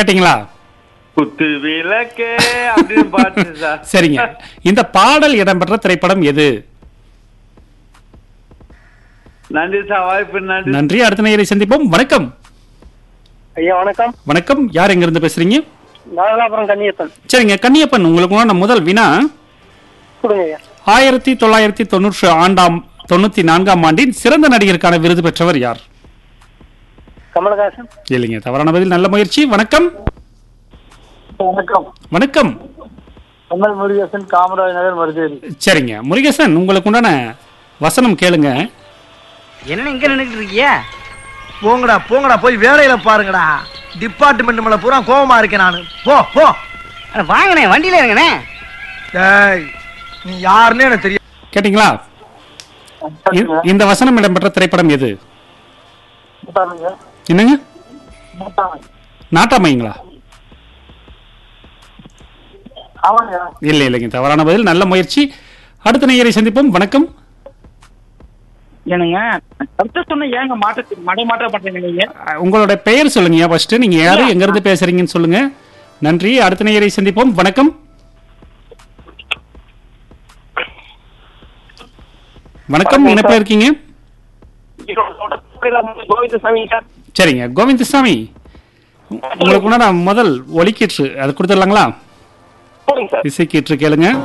கேட்டிங்களா குத்து விளக்கே அப்படின்னு பாட்டு சார் சரிங்க இந்த பாடல் இடம்பெற்ற திரைப்படம் எது நன்றி சார் வாய்ப்பு நன்றி நன்றி அடுத்த நேயரை சந்திப்போம் வணக்கம் ஐயா வணக்கம் வணக்கம் யார் எங்க இருந்து பேசுறீங்க நாகலாபுரம் கன்னியப்பன் சரிங்க கன்னியப்பன் உங்களுக்கு முதல் வினா கொடுங்க ஐயா ஆயிரத்தி தொள்ளாயிரத்தி தொண்ணூற்று ஆண்டாம் தொண்ணூத்தி நான்காம் ஆண்டின் சிறந்த நடிகருக்கான விருது பெற்றவர் யார் கமலஹாசன் இல்லைங்க தவறான பதில் நல்ல முயற்சி வணக்கம் வணக்கம் வணக்கம் கமல் முருகேசன் காமராஜ் நகர் மருதேவி சரிங்க முருகேசன் உங்களுக்கு உண்டான வசனம் கேளுங்க என்ன இங்க நின்னுட்டு இருக்கீங்க போங்கடா போங்கடா போய் வேலையில பாருங்கடா டிபார்ட்மெண்ட் மேல பூரா கோவமா இருக்கேன் நானு போ போ வாங்கண்ணே வண்டியில இருங்கண்ணே டேய் நீ யாருன்னு எனக்கு தெரியும் கேட்டிங்களா இ- இந்த வசனம் இடம்பெற்ற திரைப்படம் எது என்னங்க நாட்டாமைங்களா ஆமாங்க இல்லை இல்லைங்க தவறான பதில் நல்ல முயற்சி அடுத்த நேயரை சந்திப்போம் வணக்கம் என்னங்க கருத்து சொன்ன ஏங்க மாற்ற மடை மாற்ற பண்றீங்க நீங்க அஹ், உங்களோட பெயர் சொல்லுங்க ஃபர்ஸ்ட் நீங்க யாரு எங்க இருந்து பேசுறீங்கன்னு சொல்லுங்க நன்றி அடுத்த நேயரை சந்திப்போம் வணக்கம் வணக்கம் இணைப்பில் இருக்கீங்க கோவிந்தசாமி சார் சரிங்க கோவிந்தசாமி உங்களுக்கு உண்டான முதல் ஒலிக்கீற்று அது கொடுத்துடலாங்களா போடுங்க சார் இசைக்கீற்று கேளுங்க